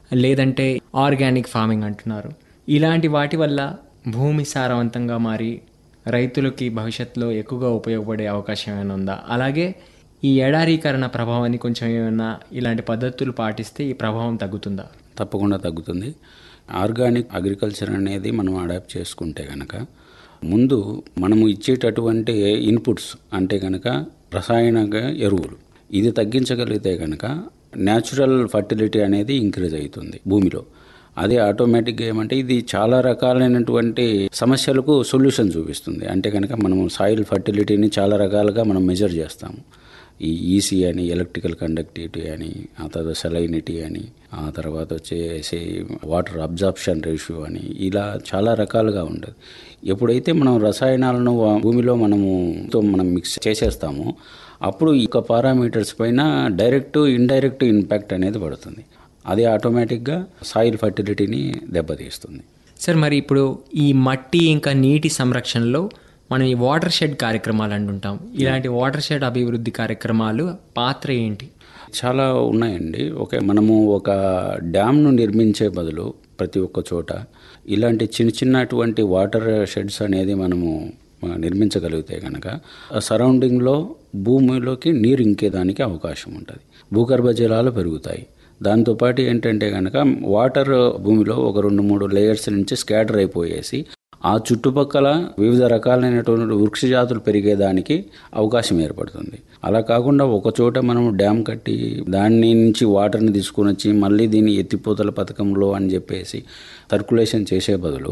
లేదంటే organic farming అంటున్నారు ఇలాంటి వాటి వల్ల భూమి సారవంతంగా మారి రైతులకి భవిష్యత్తులో ఎక్కువగా ఉపయోగపడే అవకాశం ఏమైనా ఉందా అలాగే ఈ ఎడారీకరణ ప్రభావాన్ని కొంచెం ఏమైనా ఇలాంటి పద్ధతులు పాటిస్తే ఈ ప్రభావం తగ్గుతుందా తప్పకుండా తగ్గుతుంది ఆర్గానిక్ అగ్రికల్చర్ అనేది మనం అడాప్ట్ చేసుకుంటే కనుక ముందు మనము ఇచ్చేటటువంటి ఇన్పుట్స్ అంటే కనుక రసాయనిక ఎరువులు ఇది తగ్గించగలిగితే కనుక న్యాచురల్ ఫర్టిలిటీ అనేది ఇంక్రీజ్ అవుతుంది భూమిలో అదే ఆటోమేటిక్గా ఏమంటే ఇది చాలా రకాలైనటువంటి సమస్యలకు సొల్యూషన్ చూపిస్తుంది అంటే కనుక మనము సాయిల్ ఫర్టిలిటీని చాలా రకాలుగా మనం మెజర్ చేస్తాము ఈ ఈసీ అని ఎలక్ట్రికల్ కండక్టివిటీ అని ఆ తర్వాత సెలైనిటీ అని ఆ తర్వాత వచ్చేసి వాటర్ అబ్జార్ప్షన్ రేషియో అని ఇలా చాలా రకాలుగా ఉంటుంది ఎప్పుడైతే మనం రసాయనాలను వా- భూమిలో మనము తో మనం మిక్స్ చేసేస్తామో అప్పుడు ఈ యొక్క పారామీటర్స్ పైన డైరెక్ట్ ఇండైరెక్ట్ ఇంపాక్ట్ అనేది పడుతుంది అది ఆటోమేటిక్గా సాయిల్ ఫర్టిలిటీని దెబ్బతీస్తుంది సార్ మరి ఇప్పుడు ఈ మట్టి ఇంకా నీటి సంరక్షణలో మనం ఈ వాటర్ షెడ్ కార్యక్రమాలు అంటుంటాం ఇలాంటి వాటర్ షెడ్ అభివృద్ధి కార్యక్రమాలు పాత్ర ఏంటి చాలా ఉన్నాయండి ఓకే మనము ఒక డ్యామ్ను నిర్మించే బదులు ప్రతి ఒక్క చోట ఇలాంటి చిన్న చిన్నటువంటి వాటర్ షెడ్స్ అనేది మనము ఆ, నిర్మించగలిగితే కనుక సరౌండింగ్లో భూమిలోకి నీరు ఇంకేదానికి అవకాశం ఉంటుంది భూగర్భ జలాలు పెరుగుతాయి దాంతోపాటు ఏంటంటే కనుక వాటర్ భూమిలో ఒక రెండు మూడు లేయర్స్ నుంచి స్కాటర్ అయిపోయేసి ఆ చుట్టుపక్కల వివిధ రకాలైనటువంటి వృక్ష జాతులు పెరిగేదానికి అవకాశం ఏర్పడుతుంది అలా కాకుండా ఒక చోట మనం డ్యామ్ కట్టి దాని నుంచి వాటర్ని తీసుకుని వచ్చి మళ్ళీ దీన్ని ఎత్తిపోతల పథకంలో అని చెప్పేసి సర్కులేషన్ చేసే బదులు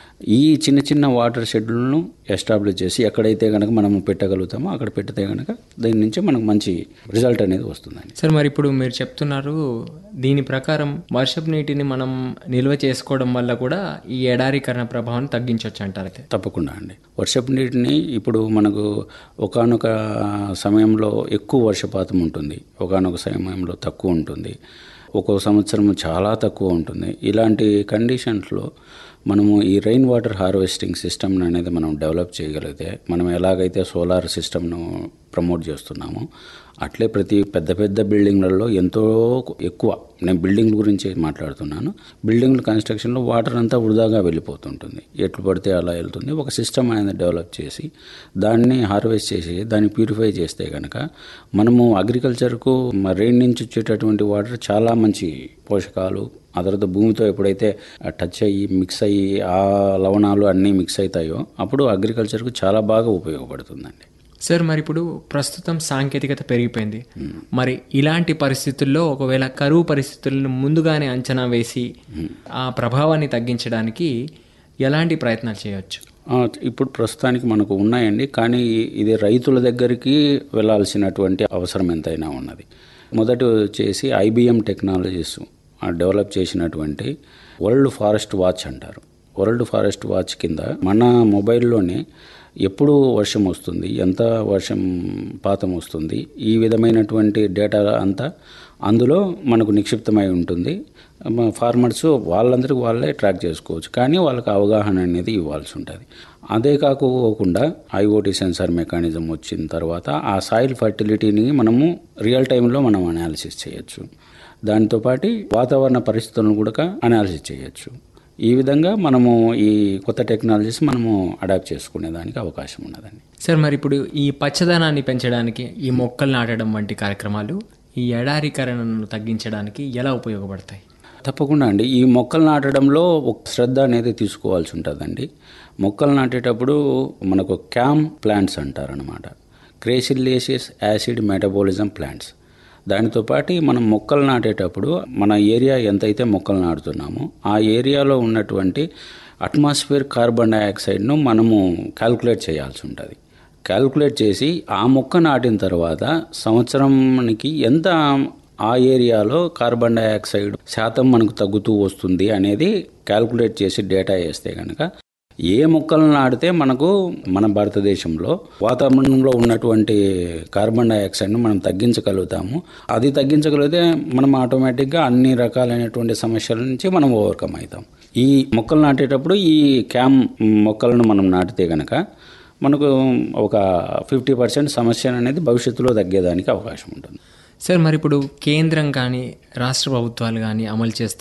ఈ చిన్న చిన్న వాటర్ షెడ్లను ఎస్టాబ్లిష్ చేసి ఎక్కడైతే కనుక మనం పెట్టగలుగుతామో అక్కడ పెడితే కనుక దీని నుంచి మనకు మంచి రిజల్ట్ అనేది వస్తుందండి సార్ మరి ఇప్పుడు మీరు చెప్తున్నారు దీని ప్రకారం వర్షపు నీటిని మనం నిల్వ చేసుకోవడం వల్ల కూడా ఈ ఎడారీకరణ ప్రభావాన్ని తగ్గించవచ్చు అంటారు అయితే తప్పకుండా అండి వర్షపు నీటిని ఇప్పుడు మనకు ఒకానొక సమయంలో ఎక్కువ వర్షపాతం ఉంటుంది ఒకానొక సమయంలో తక్కువ ఉంటుంది ఒక్కో సంవత్సరం చాలా తక్కువ ఉంటుంది ఇలాంటి కండిషన్స్లో మనము ఈ రెయిన్ వాటర్ హార్వెస్టింగ్ సిస్టమ్ అనేది మనం డెవలప్ చేయగలిగితే మనం ఎలాగైతే సోలార్ సిస్టమ్ను ప్రమోట్ చేస్తున్నామో అట్లే ప్రతి పెద్ద పెద్ద బిల్డింగ్లలో ఎంతో ఎక్కువ నేను బిల్డింగ్ల గురించి మాట్లాడుతున్నాను బిల్డింగ్ల కన్స్ట్రక్షన్లో వాటర్ అంతా వృధాగా వెళ్ళిపోతుంటుంది ఎట్లు పడితే అలా వెళ్తుంది ఒక సిస్టమ్ అనేది డెవలప్ చేసి దాన్ని హార్వెస్ట్ చేసి దాన్ని ప్యూరిఫై చేస్తే కనుక మనము అగ్రికల్చర్కు రెయిన్ నుంచి వచ్చేటటువంటి వాటర్ చాలా మంచి పోషకాలు ఆ తర్వాత భూమితో ఎప్పుడైతే టచ్ అయ్యి మిక్స్ అయ్యి ఆ లవణాలు అన్నీ మిక్స్ అవుతాయో అప్పుడు అగ్రికల్చర్కు చాలా బాగా ఉపయోగపడుతుందండి సార్ మరి ఇప్పుడు ప్రస్తుతం సాంకేతికత పెరిగిపోయింది మరి ఇలాంటి పరిస్థితుల్లో ఒకవేళ కరువు పరిస్థితులను ముందుగానే అంచనా వేసి ఆ ప్రభావాన్ని తగ్గించడానికి ఎలాంటి ప్రయత్నాలు చేయవచ్చు ఆ, ఇప్పుడు ప్రస్తుతానికి మనకు ఉన్నాయండి కానీ ఇది రైతుల దగ్గరికి వెళ్ళాల్సినటువంటి అవసరం ఎంతైనా ఉన్నది మొదటి వచ్చేసి ఐబిఎం టెక్నాలజీస్ ఆ డెవలప్ చేసినటువంటి వరల్డ్ ఫారెస్ట్ వాచ్ అంటారు వరల్డ్ ఫారెస్ట్ వాచ్ కింద మన మొబైల్లోనే ఎప్పుడు వర్షం వస్తుంది ఎంత వర్షం పాతం వస్తుంది ఈ విధమైనటువంటి డేటా అంతా అందులో మనకు నిక్షిప్తమై ఉంటుంది మ- ఫార్మర్స్ వాళ్ళందరికీ వాళ్ళే ట్రాక్ చేసుకోవచ్చు కానీ వాళ్ళకి అవగాహన అనేది ఇవ్వాల్సి ఉంటుంది అదే కాకోకుండా ఐఓటీ సెన్సార్ మెకానిజం వచ్చిన తర్వాత ఆ సాయిల్ ఫర్టిలిటీని మనము రియల్ టైంలో మనం అనాలిసిస్ చేయొచ్చు దాంతోపాటు వాతావరణ పరిస్థితులను కూడా అనాలిసిస్ చేయొచ్చు ఈ విధంగా మనము ఈ కొత్త టెక్నాలజీస్ మనము అడాప్ట్ చేసుకునే దానికి అవకాశం ఉన్నదండి సార్ మరి ఇప్పుడు ఈ పచ్చదనాన్ని పెంచడానికి ఈ మొక్కలు నాటడం వంటి కార్యక్రమాలు ఈ ఎడారీకరణను తగ్గించడానికి ఎలా ఉపయోగపడతాయి తప్పకుండా అండి ఈ మొక్కలు నాటడంలో ఒక శ్రద్ధ అనేది తీసుకోవాల్సి ఉంటుందండి మొక్కలు నాటేటప్పుడు మనకు క్యామ్ ప్లాంట్స్ అంటారనమాట క్రేసిల్లేసియస్ యాసిడ్ మెటబాలిజం ప్లాంట్స్ దానితో పాటు మనం మొక్కలు నాటేటప్పుడు మన ఏరియా ఎంతైతే మొక్కలు నాటుతున్నామో ఆ ఏరియాలో ఉన్నటువంటి అట్మాస్ఫియర్ కార్బన్ డైఆక్సైడ్ను మనము క్యాల్కులేట్ చేయాల్సి ఉంటుంది క్యాల్కులేట్ చేసి ఆ మొక్క నాటిన తర్వాత సంవత్సరానికి ఎంత ఆ ఏరియాలో కార్బన్ డైఆక్సైడ్ శాతం మనకు తగ్గుతూ వస్తుంది అనేది క్యాల్కులేట్ చేసి డేటా వేస్తే కనుక ఏ మొక్కలు నాటితే మనకు మన భారతదేశంలో వాతావరణంలో ఉన్నటువంటి కార్బన్ డైఆక్సైడ్ను మనం తగ్గించగలుగుతాము అది తగ్గించగలిగితే మనం ఆటోమేటిక్గా అన్ని రకాలైనటువంటి సమస్యల నుంచి మనం ఓవర్కమ్ అవుతాం ఈ మొక్కలు నాటేటప్పుడు ఈ క్యామ్ మొక్కలను మనం నాటితే కనుక మనకు ఒక ఫిఫ్టీ పర్సెంట్ సమస్య అనేది భవిష్యత్తులో తగ్గేదానికి అవకాశం ఉంటుంది సార్ మరి ఇప్పుడు కేంద్రం కానీ రాష్ట్ర ప్రభుత్వాలు కానీ అమలు చేస్తున్న